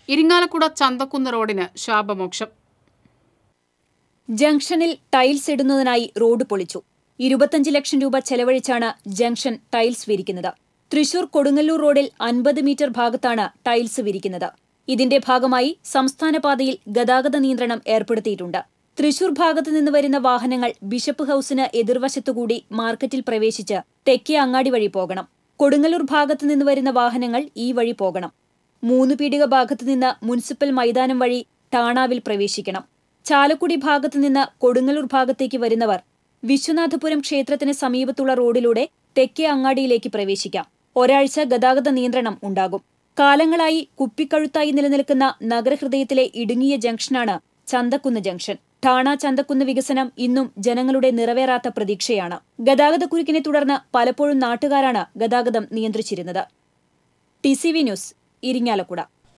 ഇരിങ്ങാലക്കുട ചന്തക്കുന്ന് റോഡിന് ശാപമോക്ഷം ജംഗ്ഷനിൽ tiles ഇടുന്നതിനായി road പൊളിച്ചു ഇരുപത്തഞ്ച് ലക്ഷം രൂപ ചെലവഴിച്ചാണ് ജംഗ്ഷൻ ടൈൽസ് വിരിക്കുന്നത് തൃശൂർ കൊടുങ്ങല്ലൂർ റോഡിൽ അൻപത് മീറ്റർ ഭാഗത്താണ് ടൈൽസ് വിരിക്കുന്നത് ഇതിന്റെ ഭാഗമായി സംസ്ഥാന പാതയിൽ ഗതാഗത നിയന്ത്രണം ഏർപ്പെടുത്തിയിട്ടുണ്ട് തൃശൂർ ഭാഗത്തു നിന്ന് വരുന്ന വാഹനങ്ങൾ ബിഷപ്പ് ഹൌസിന് എതിർവശത്തുകൂടി മാർക്കറ്റിൽ പ്രവേശിച്ച് തെക്കേ അങ്ങാടി വഴി പോകണം കൊടുങ്ങല്ലൂർ ഭാഗത്തു നിന്ന് വരുന്ന വാഹനങ്ങൾ ഈ വഴി പോകണം മൂന്ന് പീടിക ഭാഗത്തു നിന്ന് മുനിസിപ്പൽ മൈതാനം വഴി ടാണാവിൽ പ്രവേശിക്കണം ചാലക്കുടി ഭാഗത്തു നിന്ന് കൊടുങ്ങല്ലൂർ ഭാഗത്തേക്ക് വരുന്നവർ വിശ്വനാഥപുരം ക്ഷേത്രത്തിന് സമീപത്തുള്ള റോഡിലൂടെ തെക്കേ അങ്ങാടിയിലേക്ക് പ്രവേശിക്കാം ഒരാഴ്ച ഗതാഗത നിയന്ത്രണം ഉണ്ടാകും കാലങ്ങളായി കുപ്പിക്കഴുത്തായി നിലനിൽക്കുന്ന നഗരഹൃദയത്തിലെ ഇടുങ്ങിയ ജംഗ്ഷനാണ് ചന്തക്കുന്ന് ജംഗ്ഷൻ ഠാണ ചന്തക്കുന്ന് വികസനം ഇന്നും ജനങ്ങളുടെ നിറവേറാത്ത പ്രതീക്ഷയാണ് ഗതാഗതക്കുരുക്കിനെ തുടർന്ന് പലപ്പോഴും നാട്ടുകാരാണ് ഗതാഗതം നിയന്ത്രിച്ചിരുന്നത് T C V news Irinjalakuda